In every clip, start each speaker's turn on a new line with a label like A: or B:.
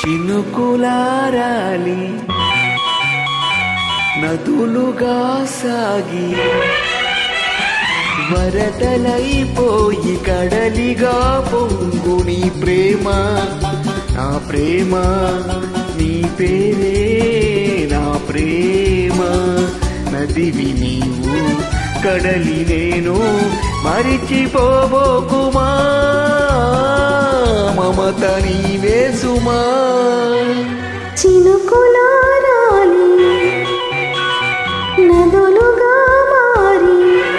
A: చినుకులారాలి నదులుగా సాగి వరదలైపోయి కడలిగా పొంగు నీ ప్రేమ నా ప్రేమ నీ పేరే నా ప్రేమ నదివి నీవు కడలి నేను మరిచిపోబోకుమా మమత నీవే సుమా
B: చినుకులారాలి నదులుగా మారి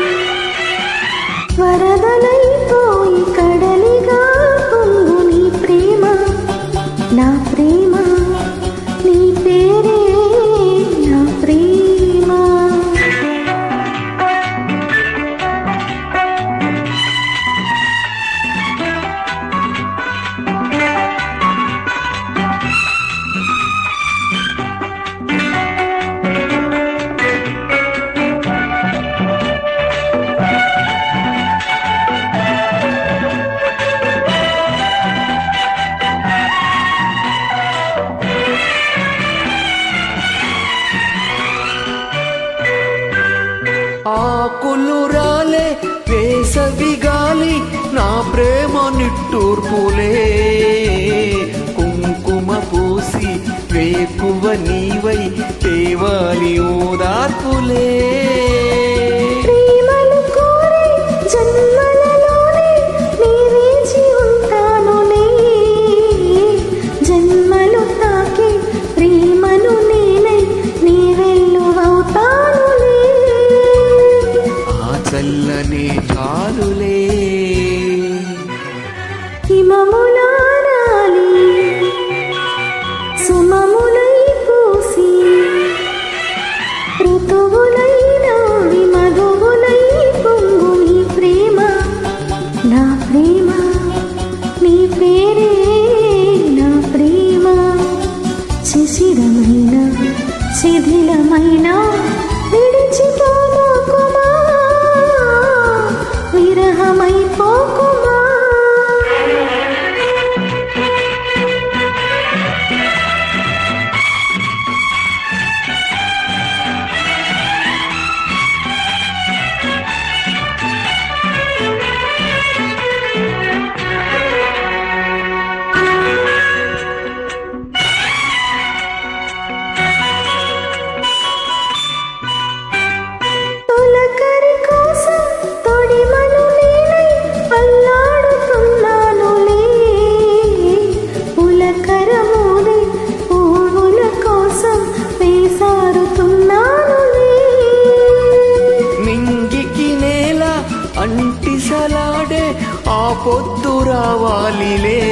B: వరదలైపోయి కడలిగా పొంగు నీ ప్రేమ నా ప్రేమ నీ పేరే నా ప్రేమ
A: ఆకులు రాలే వేసవి గాలి నా ప్రేమ నిట్టూర్పులే కుంకుమ పూసి వేకువ నీవై తేవాలి ఓదార్పులే
B: ప్రేమలు కోరే జన్మలలోనే నీ వేచి ఉంటానులే జన్మలు తాకే ప్రేమను నేనై నీ వెల్లువవుతానులే
A: ఆ చల్లనే చాలులే
B: హిమములారాలి సుమములై పూసి ఋతువులైనవి మధువులై పొంగు నీ ప్రేమ నా ప్రేమ నీ పేరే నా ప్రేమ శిశిరమైన శిథిలమైన విడిచిపోకుమా విరహమైపోకుమా తొలకరి కోసం తొడిమలు నేనై అల్లాడుతున్నానులే పులకరమోదే పువ్వుల కోసం వేసారుతున్నానులే
A: నింగికి నేల అంటిసలాడే ఆ పొద్దు రావాలిలే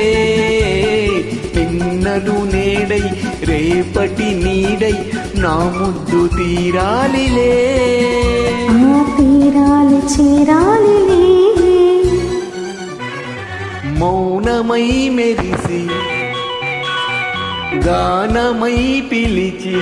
A: నిన్నలు నేడై రేపటి నీడై నా ముద్దు తీరాలిలే
B: ఆ తీరాలు చేరాలిలే
A: మౌనమై మెరిసి గానమై పిలిచి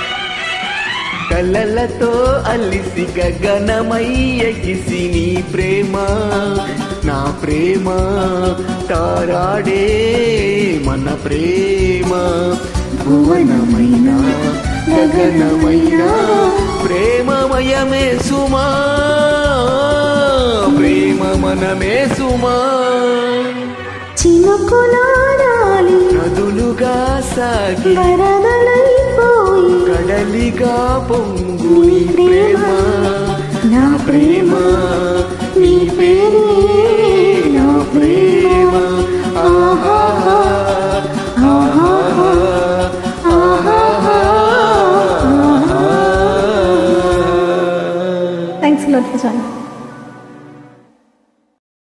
A: కలలతో అలిసి గగనమై ఎగిసి నీ ప్రేమ నా ప్రేమ తారాడే మన ప్రేమ భువనమైన గగనమైన ప్రేమమయమే సుమా ప్రేమ మనమే సుమా
B: చినుకులాడాలి
A: నదులుగా సాగి
B: వరదలైపోయి
A: కడలిగా పొంగు నీ ప్రేమ నా ప్రేమ